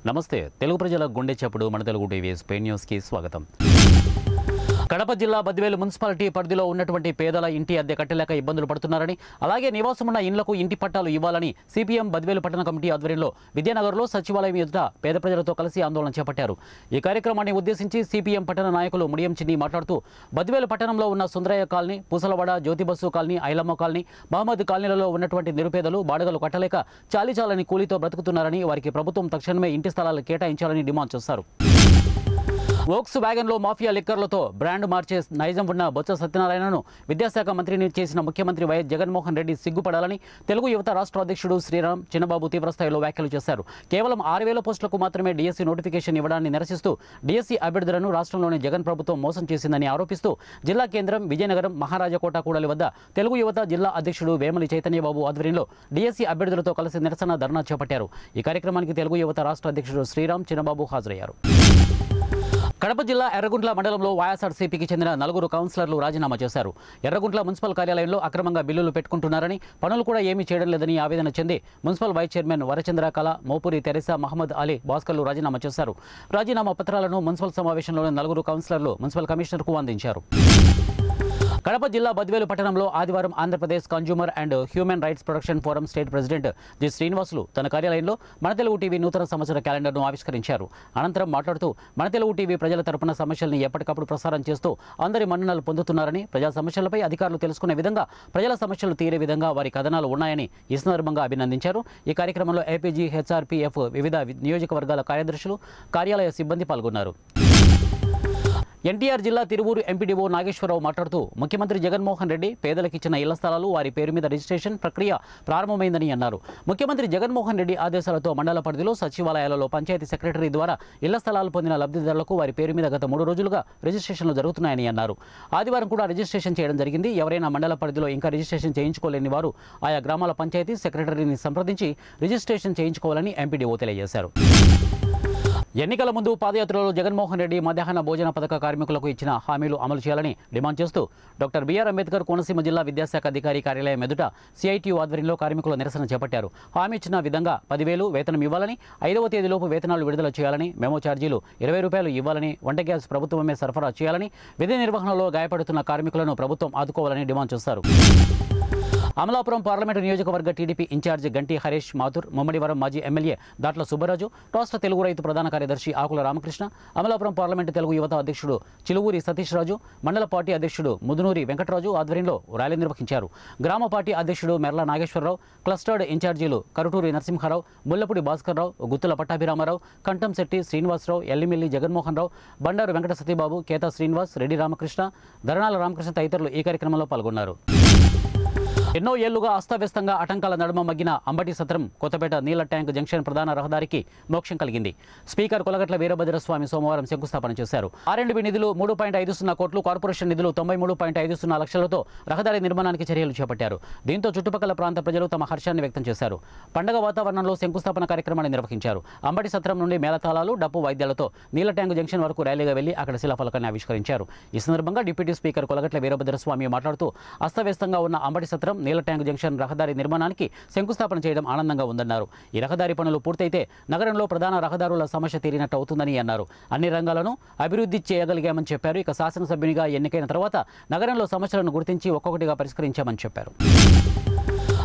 నమస్తే తెలుగు ప్రజల గుండె చప్పుడు మన తెలుగు టీవీ స్పెయిన్ న్యూస్కి స్వాగతం కడప జిల్లా బద్వేలు మున్సిపాలిటీ పరిధిలో ఉన్నటువంటి పేదల ఇంటి అద్దె కట్టలేక ఇబ్బందులు పడుతున్నారని అలాగే నివాసం ఉన్న ఇండ్లకు ఇంటి పట్టాలు ఇవ్వాలని సిపిఎం బద్వేలు పట్టణ కమిటీ ఆధ్వర్యంలో విద్యానగర్లో సచివాలయం ఎదుట పేద ప్రజలతో కలిసి ఆందోళన చేపట్టారు ఈ కార్యక్రమాన్ని ఉద్దేశించి సిపిఎం పట్టణ నాయకులు ముడియం చిన్ని మాట్లాడుతూ బద్వేలు పట్టణంలో ఉన్న Sundarayya colony Pusalavada Jyoti Basu colony Ailamma colony Mohammed కాలనీలలో ఉన్నటువంటి నిరుపేదలు బాడుగలు కట్టలేక చాలీచాలని కూలీతో బ్రతుకుతున్నారని వారికి ప్రభుత్వం తక్షణమే ఇంటి స్థలాలు కేటాయించాలని డిమాండ్ చేశారు వోక్స్ వ్యాగన్లో మాఫియా లిక్కర్లతో బ్రాండ్ మార్చే నైజం ఉన్న బొత్స సత్యనారాయణను విద్యాశాఖ మంత్రిని చేసిన ముఖ్యమంత్రి వైఎస్ జగన్మోహన్ రెడ్డి సిగ్గుపడాలని తెలుగు యువత రాష్ట్ర అధ్యక్షుడు శ్రీరామ్ చిన్నబాబు తీవ్రస్థాయిలో వ్యాఖ్యలు చేశారు కేవలం ఆరు వేల పోస్టులకు మాత్రమే డీఎస్సీ నోటిఫికేషన్ ఇవ్వడాన్ని నిరసిస్తూ డీఎస్సీ అభ్యర్థులను రాష్ట్రంలోని జగన్ ప్రభుత్వం మోసం చేసిందని ఆరోపిస్తూ జిల్లా కేంద్రం విజయనగరం మహారాజకోట కూడలి వద్ద తెలుగు యువత జిల్లా అధ్యక్షుడు వేమలి చైతన్యబాబు ఆధ్వర్యంలో డీఎస్సీ అభ్యర్థులతో కలిసి నిరసన ధర్నా చేపట్టారు ఈ కార్యక్రమానికి తెలుగు యువత రాష్ట్ర అధ్యక్షుడు శ్రీరామ్ చిన్నబాబు హాజరయ్యారు కడప జిల్లా ఎర్రగుంట్ల మండలంలో వైఎస్ఆర్సీపీకి చెందిన నలుగురు కౌన్సిలర్లు రాజీనామా చేశారు ఎర్రగుంట్ల మున్సిపల్ కార్యాలయంలో అక్రమంగా బిల్లులు పెట్టుకుంటున్నారని పనులు కూడా ఏమీ చేయడం లేదని ఆవేదన చెంది municipal vice chairman Varachandra Kala Mopuri Teresa Mohammed Ali భాస్కర్లు రాజీనామా చేశారు రాజీనామా పత్రాలను మున్సిపల్ సమావేశంలోని నలుగురు కౌన్సిలర్లు మున్సిపల్ కమిషనర్కు అందించారు కడప జిల్లా బద్వేలు పట్టణంలో ఆదివారం Andhra Pradesh consumer and human rights protection forum state president G Srinivasulu తన కార్యాలయంలో మన తెలుగు టీవీ నూతన సంవత్సర క్యాలెండర్ను ఆవిష్కరించారు అనంతరం మాట్లాడుతూ మన తెలుగు టీవీ ప్రజల తరపున సమస్యల్ని ఎప్పటికప్పుడు ప్రసారం చేస్తూ అందరి మన్ననలు పొందుతున్నారని ప్రజా సమస్యలపై అధికారులు తెలుసుకునే విధంగా ప్రజల సమస్యలు తీరే విధంగా వారి కథనాలు ఉన్నాయని ఈ సందర్భంగా అభినందించారు ఈ కార్యక్రమంలో ఏపీజీ హెచ్ఆర్పీఎఫ్ వివిధ నియోజకవర్గాల కార్యదర్శులు కార్యాలయ సిబ్బంది పాల్గొన్నారు ఎన్టీఆర్ జిల్లా తిరువూరు ఎంపీడీఓ నాగేశ్వరరావు మాట్లాడుతూ ముఖ్యమంత్రి జగన్మోహన్ రెడ్డి పేదలకు ఇచ్చిన ఇళ్ల స్థలాలు వారి పేరు మీద రిజిస్ట్రేషన్ ప్రక్రియ ప్రారంభమైందని అన్నారు ముఖ్యమంత్రి జగన్మోహన్ రెడ్డి ఆదేశాలతో మండల పరిధిలో సచివాలయాలలో పంచాయతీ సెక్రటరీ ద్వారా ఇళ్ల స్థలాలు పొందిన లబ్ధిదారులకు వారి పేరు మీద గత మూడు రోజులుగా రిజిస్ట్రేషన్లు జరుగుతున్నాయని అన్నారు ఆదివారం కూడా రిజిస్ట్రేషన్ చేయడం జరిగింది ఎవరైనా మండల పరిధిలో ఇంకా రిజిస్ట్రేషన్ చేయించుకోలేని వారు ఆయా గ్రామాల పంచాయతీ సెక్రటరీని సంప్రదించి రిజిస్ట్రేషన్ చేయించుకోవాలని ఎంపీడీఓ తెలియజేశారు ఎన్నికల ముందు పాదయాత్రలో జగన్మోహన్ రెడ్డి మధ్యాహ్న భోజన పథక కార్మికులకు ఇచ్చిన హామీలు అమలు చేయాలని డిమాండ్ చేస్తూ డాక్టర్ బీఆర్ అంబేద్కర్ కోనసీమ జిల్లా విద్యాశాఖ అధికారి కార్యాలయం ఎదుట సిఐటియు ఆధ్వర్యంలో కార్మికుల నిరసన చేపట్టారు హామీ ఇచ్చిన విధంగా పదివేలు వేతనం ఇవ్వాలని ఐదవ తేదీలోపు వేతనాలు విడుదల చేయాలని మెమో ఛార్జీలు ఇరవై రూపాయలు ఇవ్వాలని వంట గ్యాస్ ప్రభుత్వమే సరఫరా చేయాలని విధి నిర్వహణలో గాయపడుతున్న కార్మికులను ప్రభుత్వం ఆదుకోవాలని డిమాండ్ చేస్తారు అమలాపురం పార్లమెంటు నియోజకవర్గ టీడీపీ ఇన్ఛార్జి గంటి హరీష్ మాథుర్ ముమ్మడివరం మాజీ ఎమ్మెల్యే దాట్ల సుబ్బరాజు రాష్ట్ర తెలుగు రైతు ప్రధాన కార్యదర్శి ఆకుల రామకృష్ణ అమలాపురం పార్లమెంటు తెలుగు యువత అధ్యక్షుడు చిలువూరి సతీష్ రాజు మండల పార్టీ అధ్యక్షుడు ముదునూరి వెంకటరాజు ఆధ్వర్యంలో ర్యాలీ నిర్వహించారు గ్రామ పార్టీ అధ్యక్షుడు మెర్ల నాగేశ్వరరావు క్లస్టర్డ్ ఇన్ఛార్జీలు కరుటూరి నరసింహారావు ముల్లపూడి భాస్కర్రావు గుత్తుల పట్టాభిరామారావు కంఠంశెట్టి శ్రీనివాసరావు ఎల్లిమిల్లి జగన్మోహన్ రావు బండారు వెంకట సతీబాబు కేతా శ్రీనివాస్ రెడ్డి రామకృష్ణ ధరణాల రామకృష్ణ తదితరులు ఈ కార్యక్రమంలో పాల్గొన్నారు ఎన్నో ఏళ్లుగా అస్తవ్యస్తంగా ఆటంకాల నడుమ మగ్గిన అంబటి సత్రం కొత్తపేట నీళ్ల ట్యాంక్ జంక్షన్ ప్రధాన రహదారికి మోక్షం కలిగింది స్పీకర్ కొలగట్ల వీరభద్రస్వామి సోమవారం శంకుస్థాపన చేశారు ఆర్ఎండ్బి నిధులు మూడు పాయింట్ ఐదు సున్నా కోట్లు కార్పొరేషన్ నిధులు తొంభై మూడు పాయింట్ ఐదు సున్నా లక్షలతో రహదారి నిర్మాణానికి చర్యలు చేపట్టారు దీంతో చుట్టుపక్కల ప్రాంత ప్రజలు తమ హర్షాన్ని వ్యక్తం చేశారు పండగ వాతావరణంలో శంకుస్థాపన కార్యక్రమాన్ని నిర్వహించారు అంబటి సత్రం నుండి మేళతాళాలు డప్పు వాయిద్యాలతో నీళ్ల ట్యాంక్ జంక్షన్ వరకు ర్యాలీగా వెళ్లి అక్కడ శిలాఫలకాన్ని ఆవిష్కరించారు ఈ సందర్భంగా డిప్యూటీ స్పీకర్ కొలగట్ల వీరభద్రస్వామి మాట్లాడుతూ అస్తవ్యస్తంగా ఉన్న అంబటి సత్రం నీళ్ల ట్యాంక్ జంక్షన్ రహదారి నిర్మాణానికి శంకుస్థాపన చేయడం ఆనందంగా ఉందన్నారు ఈ రహదారి పనులు పూర్తయితే నగరంలో ప్రధాన రహదారుల సమస్య తీరినట్టు అవుతుందని అన్నారు అన్ని రంగాలను అభివృద్ధి చేయగలిగామని చెప్పారు ఇక శాసనసభ్యునిగా ఎన్నికైన తర్వాత నగరంలో సమస్యలను గుర్తించి ఒక్కొక్కటిగా పరిష్కరించామని చెప్పారు